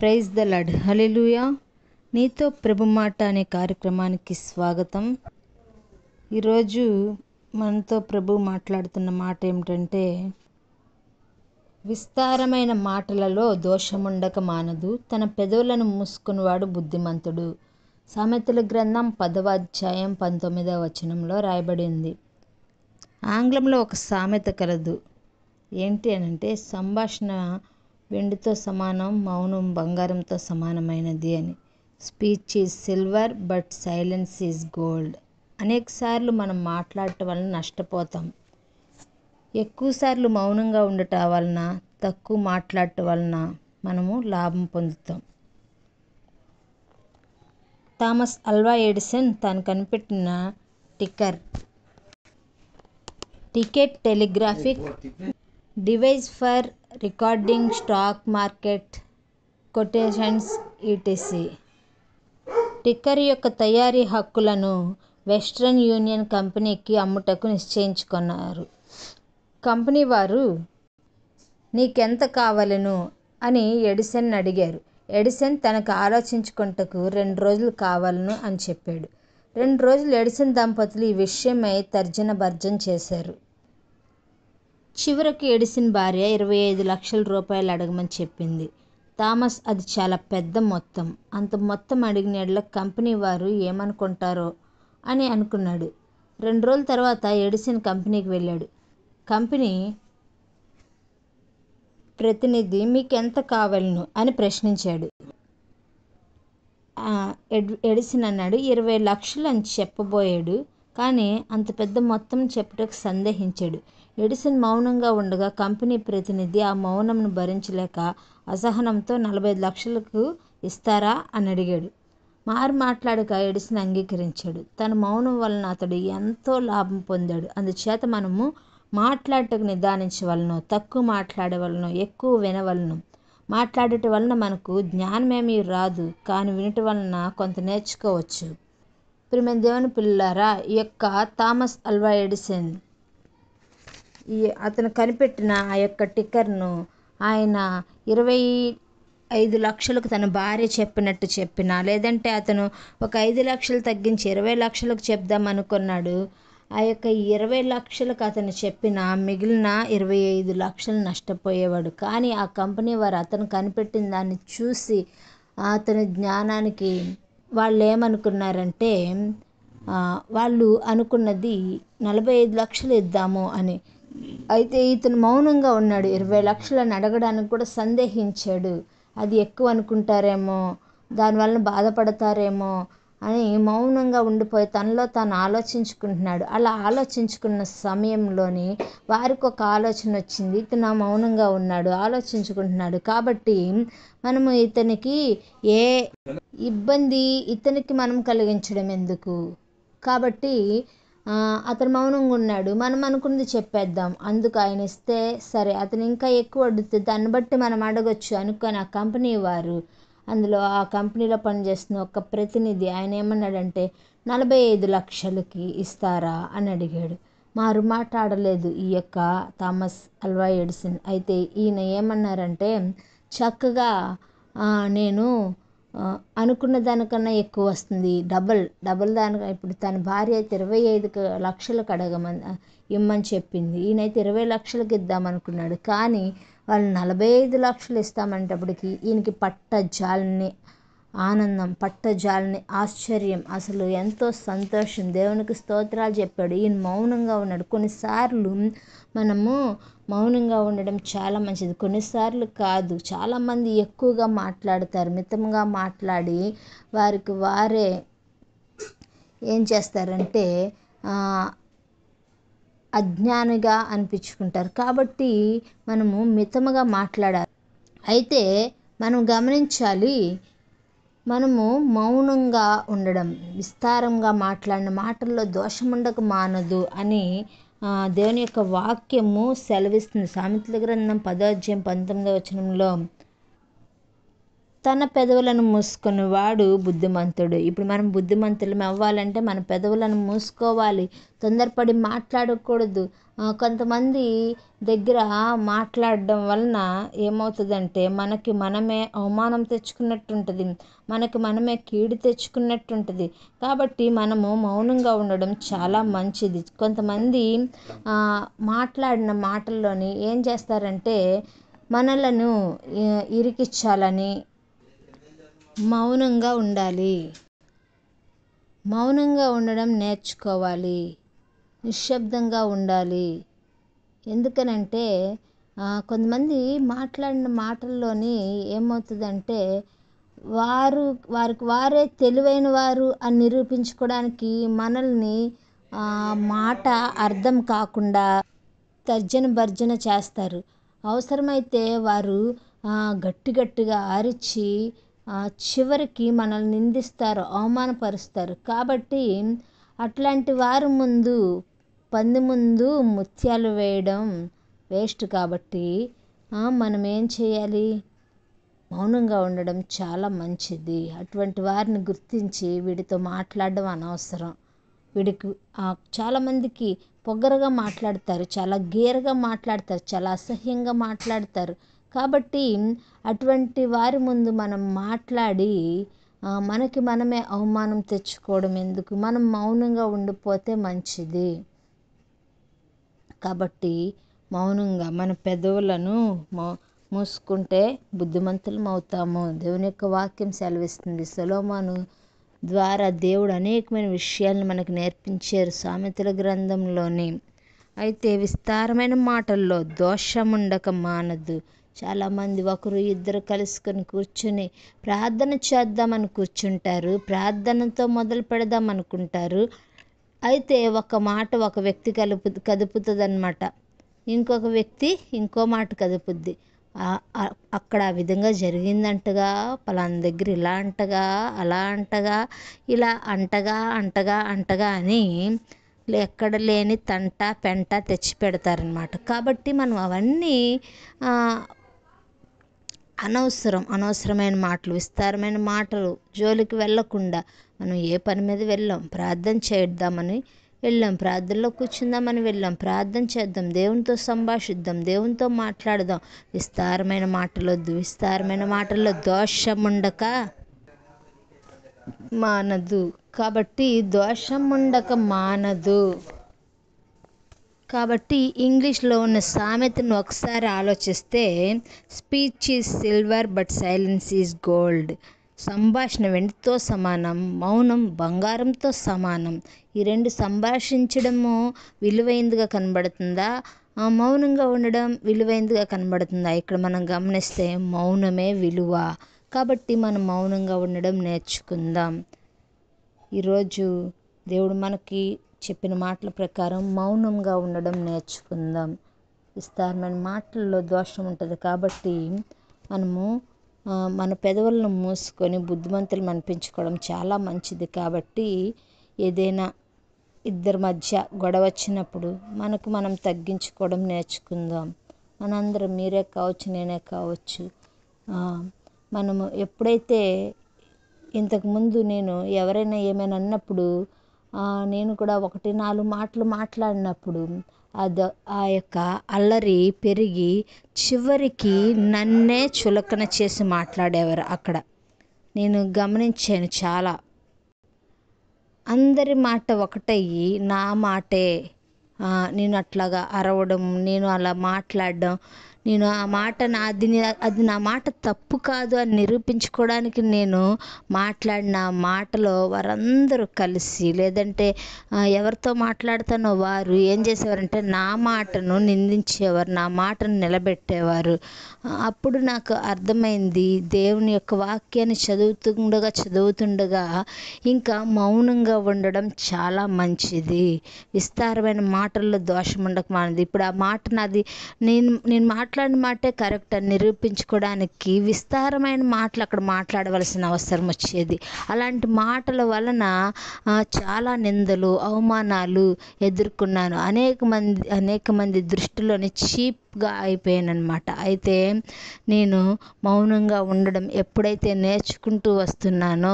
praise the లడ్ hallelujah నీతో ప్రభు మాట అనే కార్యక్రమానికి స్వాగతం ఈరోజు మనతో ప్రభు మాట్లాడుతున్న మాట ఏమిటంటే విస్తారమైన మాటలలో దోషముండక మానదు తన పెదవులను మూసుకునివాడు బుద్ధిమంతుడు సామెతల గ్రంథం పదవ అధ్యాయం పంతొమ్మిదవ వచనంలో రాయబడింది ఆంగ్లంలో ఒక సామెత కలదు ఏంటి అనంటే సంభాషణ వెండితో సమానం మౌనం బంగారంతో సమానమైనది అని speech is silver but silence is gold అనేకసార్లు మనం మాట్లాడటం వలన నష్టపోతాం ఎక్కువసార్లు మౌనంగా ఉండటం వలన తక్కువ మాట్లాడటం వలన మనము లాభం పొందుతాం థామస్ అల్వా ఎడిసన్ తాను కనిపెట్టిన ticker ticket telegraphic device for recording stock market quotations ETC ticker యొక్క తయారీ హక్కులను వెస్ట్రన్ యూనియన్ కంపెనీకి అమ్ముటకు నిశ్చయించుకున్నారు కంపెనీ వారు నీకెంత కావలను అని ఎడిసన్ అడిగారు ఎడిసన్ తనకు ఆలోచించుకుంటకు రెండు రోజులు కావాలను అని చెప్పాడు రెండు రోజులు ఎడిసన్ దంపతులు ఈ విషయమై తర్జన భర్జన చేశారు చివరకు ఎడిసన్ భార్య ఇరవై ఐదు లక్షల రూపాయలు అడగమని చెప్పింది థామస్ అది చాలా పెద్ద మొత్తం అంత మొత్తం అడిగిన యెడల కంపెనీ వారు ఏమనుకుంటారో అని అనుకున్నాడు రెండు రోజుల తర్వాత ఎడిసన్ కంపెనీకి వెళ్ళాడు కంపెనీ ప్రతినిధి మీకు ఎంత కావాలను అని ప్రశ్నించాడు ఎడ్ ఎడిసన్ అన్నాడు ఇరవై లక్షలు అని చెప్పబోయాడు కానీ అంత పెద్ద మొత్తం చెప్పుటకు సందేహించాడు ఎడిసన్ మౌనంగా ఉండగా కంపెనీ ప్రతినిధి ఆ మౌనంను భరించలేక అసహనంతో నలభై లక్షలకు ఇస్తారా అని అడిగాడు మారు మాట్లాడక ఎడిసన్ అంగీకరించాడు తన మౌనం వలన అతడు ఎంతో లాభం పొందాడు అందుచేత మనము మాట్లాడటకు నిదానించవలను తక్కువ మాట్లాడవలను ఎక్కువ వినవలను మాట్లాడటం వలన మనకు జ్ఞానమేమీ రాదు కానీ వినటం వలన కొంత నేర్చుకోవచ్చు ప్రియమైన దేవుని పిల్లారా ఈ యొక్క థామస్ అల్వా ఎడిసన్ ఈ అతను కనిపెట్టిన ఆ యొక్క టిక్కర్ను ఆయన ఇరవై ఐదు లక్షలకు తన భార్య చెప్పినట్టు చెప్పిన లేదంటే అతను ఒక ఐదు లక్షలు తగ్గించి ఇరవై లక్షలకు చెప్దాం అనుకున్నాడు ఆ యొక్క ఇరవై లక్షలకు అతను చెప్పిన మిగిలిన ఇరవై ఐదు లక్షలు నష్టపోయేవాడు కానీ ఆ కంపెనీ వారు అతను కనిపెట్టిన దాన్ని చూసి అతని జ్ఞానానికి వాళ్ళు ఏమనుకున్నారంటే వాళ్ళు అనుకున్నది నలభై ఐదు లక్షలు ఇద్దాము అని అయితే ఇతను మౌనంగా ఉన్నాడు ఇరవై లక్షలను అడగడానికి కూడా సందేహించాడు అది ఎక్కువ అనుకుంటారేమో దానివల్ల బాధపడతారేమో అని మౌనంగా ఉండిపోయి తనలో తాను ఆలోచించుకుంటున్నాడు అలా ఆలోచించుకున్న సమయంలోని వారికి ఒక ఆలోచన వచ్చింది ఇతను మౌనంగా ఉన్నాడు ఆలోచించుకుంటున్నాడు కాబట్టి మనము ఇతనికి ఏ ఇబ్బంది ఇతనికి మనం కలిగించడం ఎందుకు కాబట్టి అతను మౌనంగా ఉన్నాడు మనం అనుకున్నది చెప్పేద్దాం అందుకు ఆయన ఇస్తే సరే అతను ఇంకా ఎక్కువ అడుగుతుంది దాన్ని బట్టి మనం అడగొచ్చు అనుకొని ఆ కంపెనీ వారు అందులో ఆ కంపెనీలో పనిచేస్తున్న ఒక ప్రతినిధి ఆయన ఏమన్నాడంటే నలభై ఐదు లక్షలకి ఇస్తారా అని అడిగాడు మారు మాట్లాడలేదు ఈ యొక్క థామస్ అల్వా ఎడిసన్ అయితే ఈయన ఏమన్నారంటే చక్కగా నేను అనుకున్న దానికన్నా ఎక్కువ వస్తుంది డబల్ డబల్ దాని ఇప్పుడు తన భార్య అయితే ఇరవై ఐదు లక్షలకు అడగమని ఇమ్మని చెప్పింది ఈయనైతే ఇరవై లక్షలకు ఇద్దామనుకున్నాడు కానీ వాళ్ళు నలభై ఐదు లక్షలు ఇస్తామంటప్పటికి ఈయనకి పట్ట జాలని ఆనందం పట్ట జాలని ఆశ్చర్యం అసలు ఎంతో సంతోషం దేవునికి స్తోత్రాలు చెప్పాడు ఈయన మౌనంగా ఉన్నాడు కొన్నిసార్లు మనము మౌనంగా ఉండడం చాలా మంచిది కొన్నిసార్లు కాదు చాలామంది ఎక్కువగా మాట్లాడతారు మితంగా మాట్లాడి వారికి వారే ఏం చేస్తారంటే అజ్ఞానిగా అనిపించుకుంటారు కాబట్టి మనము మితముగా మాట్లాడాలి అయితే మనం గమనించాలి మనము మౌనంగా ఉండడం విస్తారంగా మాట్లాడిన మాటల్లో దోషముండక మానదు అని దేవుని యొక్క వాక్యము సెలవిస్తుంది సామెతల గ్రంథం పదో అధ్యాయం పంతొమ్మిదవ వచనంలో తన పెదవులను మూసుకుని వాడు బుద్ధిమంతుడు ఇప్పుడు మనం బుద్ధిమంతులం అవ్వాలంటే మన పెదవులను మూసుకోవాలి తొందరపడి మాట్లాడకూడదు కొంతమంది దగ్గర మాట్లాడడం వలన ఏమవుతుందంటే మనకి మనమే అవమానం తెచ్చుకున్నట్టు ఉంటుంది మనకి మనమే కీడు తెచ్చుకున్నట్టు ఉంటుంది కాబట్టి మనము మౌనంగా ఉండడం చాలా మంచిది కొంతమంది మాట్లాడిన మాటల్లోని ఏం చేస్తారంటే మనలను ఇరికించాలని మౌనంగా ఉండాలి మౌనంగా ఉండడం నేర్చుకోవాలి నిశ్శబ్దంగా ఉండాలి ఎందుకనంటే కొంతమంది మాట్లాడిన మాటల్లోని ఏమవుతుందంటే వారు వారికి వారే తెలివైన వారు అని నిరూపించుకోవడానికి మనల్ని మాట అర్థం కాకుండా తర్జన భర్జన చేస్తారు అవసరమైతే వారు గట్టి గట్టిగా అరిచి చివరికి మనల్ని నిందిస్తారు అవమానపరుస్తారు కాబట్టి అట్లాంటి వారి ముందు పంది ముందు ముత్యాలు వేయడం వేస్ట్ కాబట్టి మనం ఏం చేయాలి మౌనంగా ఉండడం చాలా మంచిది అటువంటి వారిని గుర్తించి వీడితో మాట్లాడడం అనవసరం వీడికి చాలామందికి పొగరుగా మాట్లాడతారు చాలా గీరగా మాట్లాడతారు చాలా అసహ్యంగా మాట్లాడతారు కాబట్టి అటువంటి వారి ముందు మనం మాట్లాడి మనకి మనమే అవమానం తెచ్చుకోవడం ఎందుకు మనం మౌనంగా ఉండిపోతే మంచిది కాబట్టి మౌనంగా మన పెదవులను మౌ మూసుకుంటే బుద్ధిమంతులం అవుతాము దేవుని యొక్క వాక్యం సెలవిస్తుంది సొలోమాను ద్వారా దేవుడు అనేకమైన విషయాలను మనకు నేర్పించారు సామెతల గ్రంథంలోని అయితే విస్తారమైన మాటల్లో దోషముండక మానదు చాలామంది ఒకరు ఇద్దరు కలుసుకొని కూర్చుని ప్రార్థన చేద్దామని కూర్చుంటారు ప్రార్థనతో మొదలు పెడదాం అనుకుంటారు అయితే ఒక మాట ఒక వ్యక్తి కలుపు కదుపుతుంది అనమాట ఇంకొక వ్యక్తి ఇంకో మాట కదుపుద్ది అక్కడ ఆ విధంగా జరిగిందంటగా పలానా దగ్గర ఇలా అంటగా అలా అంటగా ఇలా అంటగా అంటగా అంటగా అని ఎక్కడ లేని తంట పెంట తెచ్చి పెడతారనమాట కాబట్టి మనం అవన్నీ అనవసరం అనవసరమైన మాటలు విస్తారమైన మాటలు జోలికి వెళ్ళకుండా మనం ఏ పని మీద వెళ్ళాం ప్రార్థన చేద్దామని వెళ్ళాం ప్రార్థనలో కూర్చుందామని వెళ్ళాం ప్రార్థన చేద్దాం దేవునితో సంభాషిద్దాం దేవునితో మాట్లాడదాం విస్తారమైన మాటలొద్దు విస్తారమైన మాటల్లో దోషం ఉండక మానదు కాబట్టి దోషం ఉండక మానదు కాబట్టి ఇంగ్లీష్లో ఉన్న సామెతను ఒకసారి ఆలోచిస్తే speech is silver but silence is gold సంభాషణ వెండితో సమానం మౌనం బంగారంతో సమానం ఈ రెండు సంభాషించడము విలువైందిగా కనబడుతుందా మౌనంగా ఉండడం విలువైందిగా కనబడుతుందా ఇక్కడ మనం గమనిస్తే మౌనమే విలువ కాబట్టి మనం మౌనంగా ఉండడం నేర్చుకుందాం ఈరోజు దేవుడు మనకి చెప్పిన మాటల ప్రకారం మౌనంగా ఉండడం నేర్చుకుందాం విస్తారమైన మాటల్లో దోషం ఉంటుంది కాబట్టి మనము మన పెదవులను మూసుకొని బుద్ధిమంతులు అనిపించుకోవడం చాలా మంచిది కాబట్టి ఏదైనా ఇద్దరి మధ్య గొడవ వచ్చినప్పుడు మనకు మనం తగ్గించుకోవడం నేర్చుకుందాం మనందరం మీరే కావచ్చు నేనే కావచ్చు మనము ఎప్పుడైతే ఇంతకుముందు నేను ఎవరైనా ఏమైనా అన్నప్పుడు నేను కూడా ఒకటి నాలుగు మాటలు మాట్లాడినప్పుడు అది ఆ యొక్క అల్లరి పెరిగి చివరికి నన్నే చులకన చేసి మాట్లాడేవారు అక్కడ నేను గమనించాను చాలా అందరి మాట ఒకటయ్యి నా మాటే నేను అట్లాగా అరవడం నేను అలా మాట్లాడడం నేను ఆ మాట నాది అది నా మాట తప్పు కాదు అని నిరూపించుకోవడానికి నేను మాట్లాడిన మాటలో వారందరూ కలిసి లేదంటే ఎవరితో మాట్లాడుతానో వారు ఏం చేసేవారంటే నా మాటను నిందించేవారు నా మాటను నిలబెట్టేవారు అప్పుడు నాకు అర్థమైంది దేవుని యొక్క వాక్యాన్ని చదువుతుండగా చదువుతుండగా ఇంకా మౌనంగా ఉండడం చాలా మంచిది విస్తారమైన మాటల్లో దోషం ఉండక మానది ఇప్పుడు ఆ మాట నాది నేను నేను మాట్లాడిన మాటే కరెక్ట్ అని నిరూపించుకోవడానికి విస్తారమైన మాటలు అక్కడ మాట్లాడవలసిన అవసరం వచ్చేది అలాంటి మాటల వలన చాలా నిందలు అవమానాలు ఎదుర్కొన్నాను అనేక మంది అనేక మంది దృష్టిలోని చీప్గా అయిపోయాను అనమాట అయితే నేను మౌనంగా ఉండడం ఎప్పుడైతే నేర్చుకుంటూ వస్తున్నానో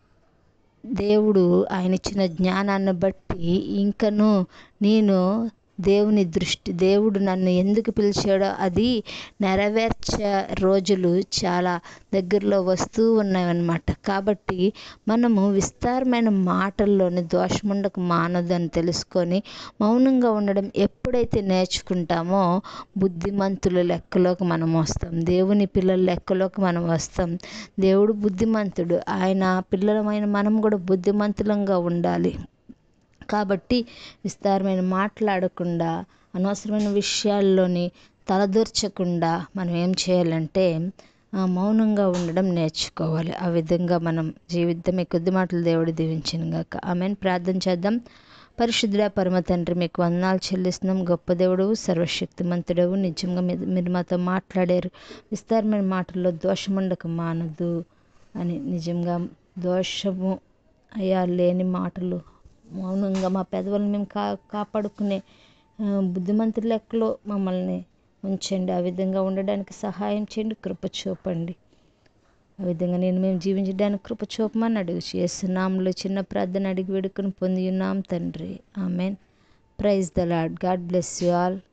దేవుడు ఆయన ఇచ్చిన జ్ఞానాన్ని బట్టి ఇంకను నేను దేవుని దృష్టి దేవుడు నన్ను ఎందుకు పిలిచాడో అది నెరవేర్చే రోజులు చాలా దగ్గరలో వస్తూ ఉన్నాయన్నమాట కాబట్టి మనము విస్తారమైన మాటల్లోని దోషముండకు మానదని తెలుసుకొని మౌనంగా ఉండడం ఎప్పుడైతే నేర్చుకుంటామో బుద్ధిమంతుల లెక్కలోకి మనం వస్తాం దేవుని పిల్లల లెక్కలోకి మనం వస్తాం దేవుడు బుద్ధిమంతుడు ఆయన పిల్లలమైన మనం కూడా బుద్ధిమంతులంగా ఉండాలి కాబట్టి విస్తారమైన మాట్లాడకుండా అనవసరమైన విషయాల్లోని తలదూర్చకుండా మనం ఏం చేయాలంటే మౌనంగా ఉండడం నేర్చుకోవాలి ఆ విధంగా మనం జీవితం కొద్ది మాటలు దేవుడు దీవించిన గాక ఆమెను ప్రార్థన చేద్దాం పరిశుద్ధుడ పరమ తండ్రి మీకు వందనాలు చెల్లిస్తున్నాం గొప్ప దేవుడు సర్వశక్తిమంతుడవు నిజంగా మీరు మీరు మాతో మాట్లాడారు విస్తారమైన మాటల్లో దోషముండక మానదు అని నిజంగా దోషము అయ్యా లేని మాటలు మౌనంగా మా పెదవులను మేము కా కాపాడుకునే బుద్ధిమంతుల లెక్కలో మమ్మల్ని ఉంచండి ఆ విధంగా ఉండడానికి సహాయం చేయండి కృప చూపండి ఆ విధంగా నేను మేము జీవించడానికి కృప చూపమని అడుగు చేస్తున్నాంలో చిన్న ప్రార్థన అడిగి వేడుకొని పొంది ఉన్నాం తండ్రి amen praise the lord god bless you all